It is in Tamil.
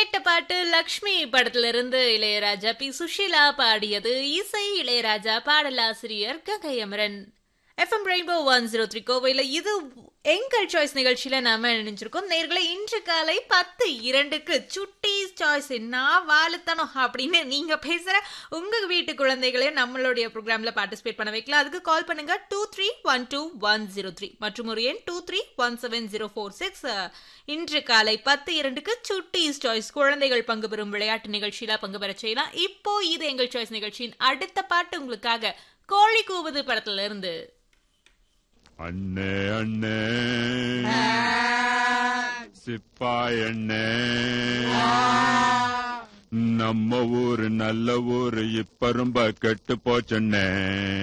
கேட்ட பாட்டு லக்ஷ்மி படத்துல இருந்து இளையராஜா பி சுஷீலா பாடியது இசை இளையராஜா பாடலாசிரியர் Gangai Amaran FM rainbow one zero three கோவையில் இது எங்கள் சாய்ஸ் நிகழ்ச்சியில நாம நினைச்சிருக்கோம் நேர்களை இன்று காலை பத்து இரண்டுக்கு சுட்டி சாய்ஸ் நான் வாழுத்தனம் அப்படின்னு நீங்க பேசுற உங்க வீட்டு குழந்தைகளை நம்மளுடைய ப்ரோக்ராம்ல பார்ட்டிசிபேட் பண்ண வைக்கலாம் அதுக்கு கால் பண்ணுங்க two three one two one zero three மற்றும் ஒரு எண் two three one seven zero four six இன்று காலை பத்து இரண்டுக்கு சுட்டி சாய்ஸ் குழந்தைகள் பங்கு பெறும் விளையாட்டு நிகழ்ச்சியில பங்கு பெற செய்யலாம் இப்போ இது எங்கள் சாய்ஸ் நிகழ்ச்சியின் அடுத்த பாட்டு உங்களுக்காக கோழி கூவுது படத்துல இருந்து அண்ணே அண்ணே சிப்பாய் அண்ணே நம்ம ஊரு நல்ல ஊரு இப்ப ரொம்ப கெட்டு போச்சண்ணே